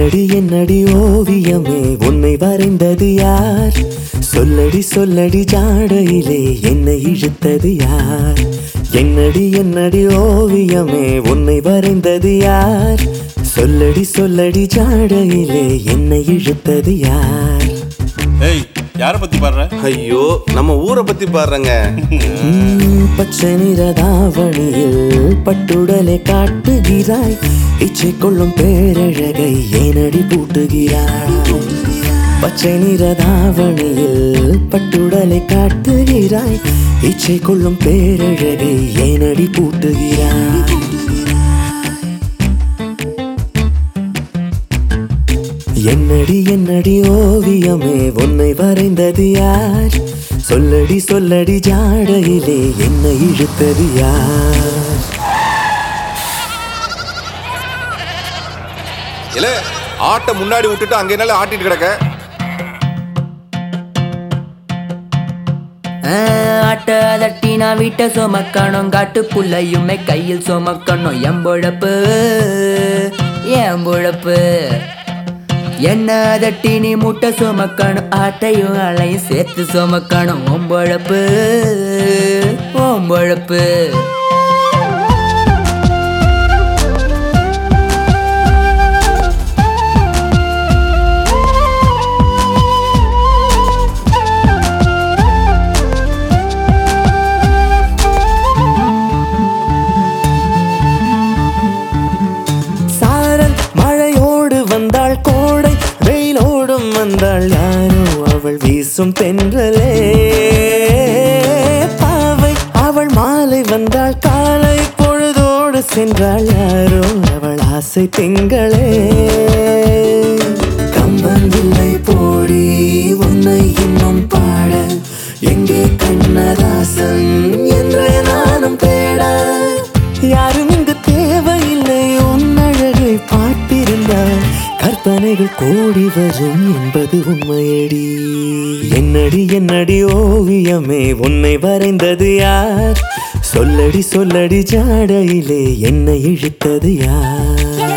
என்னடி என்னடி ஓவியமே உன்னை வரைந்தது யார் சொல்லடி சொல்லடி ஜாடையிலே என்னை இழுத்தது யார் என்னடி என்னடி ஓவியமே உன்னை வரைந்தது யார் சொல்லடி சொல்லடி ஜாடையிலே என்னை இழுத்தது யார் ஏய் யாரை பத்தி பாடுற ஐயோ நம்ம ஊரை பத்தி பாடுறேங்க உம், பச்சை நிறதாவணியில் பட்டுடலை காட்டுகிறாய் இச்சை கொள்ளும் பேரழகை ஏனடி பூட்டுகிறாய் பச்சை நிறதாவணியில் பட்டுடலை காட்டுகிறாய் இச்சை கொள்ளும் பேரழகை ஏனடி பூட்டுகிறாய் என்னடி என்னடி ஓவியமே உன்னை வரைந்தது யார் சொல்லடி சொல்லடி ஜாடையிலே என்னை இழுத்தது யார் இல்ல ஆட்டை முன்னாடி விட்டுட்டு அங்க என்னால ஆட்டிட்டு கிடக்க ஆட்ட அதட்டி நான் வீட்டை சுமக்கணும் காட்டுக்குள்ளையுமே கையில் சுமக்கணும் எம்புழப்பு எம்புழப்பு என்ன அதட்டி நீ முட்டை சுமக்கணும் ஆட்டையும் அலையும் சேர்த்து சுமக்கணும் ஒம்பழப்பு ஒம்பழப்பு சாரல் மழையோடு வந்தாள் கோடை வெயிலோடும் வந்தாள் யாரோ அவள் வீசும் தென்றலே பாவை அவள் மாலை வந்தாள் காலை பொழுதோடு சென்றாள் யாரோ அவள் ஆசை திங்களே கம்பன் இல்லை போடி உன்னை இன்னும் பாட எங்கே கண்ணதாசன் என்று நானும் தேட யாரும் இங்கு தேவையில்லை உன் அழகை பார்த்திருந்தால் கற்பனைகள் கோடி வரும் என்பது உண்மையடி என்னடி என்னடி ஓவியமே உன்னை வரைந்தது யார் சொல்லடி சொல்லடி ஜாடையிலே என்னை இழுத்தது யார்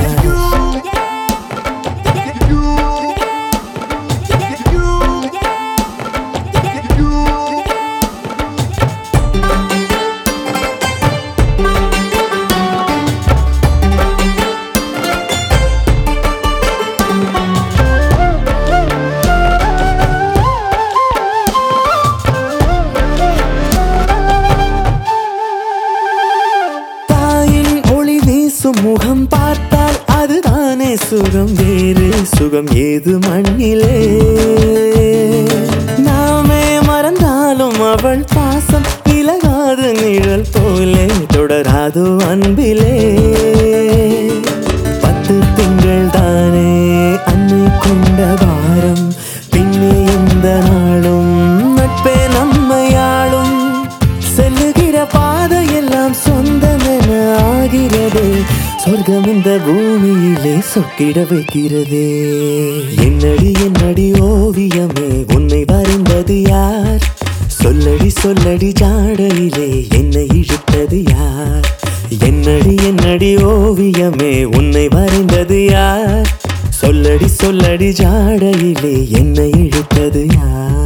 தாயின் ஒளி வீசும் முகம் பார்த்தால் அதுதானே சுகம் வேறு சுகம் ஏது மண்ணிலே நாமே மறந்தாலும் அவள் பாசம் இலகாது நிழல் போலே தொடராது அன்பிலே பத்து திங்கள் தானே அன்னை கொண்ட வாரம் பின்னே இந்த நாளும் நட்பே நம்மையாளும் செல்லுகிற பாதையெல்லாம் சொந்தமென ஆகிறது சொர்க்கம் இந்த பூமியிலே சொக்கிட வைக்கிறதே என்னடி என்னடி ஓவியமே உன்னை வரைந்தது யார் சொல்லடி சொல்லடி ஜாடையிலே என்னை இழுத்தது யார் என்னடி என்னடி ஓவியமே உன்னை வரைந்தது யார் சொல்லடி சொல்லடி ஜாடையிலே என்னை இழுத்தது யார்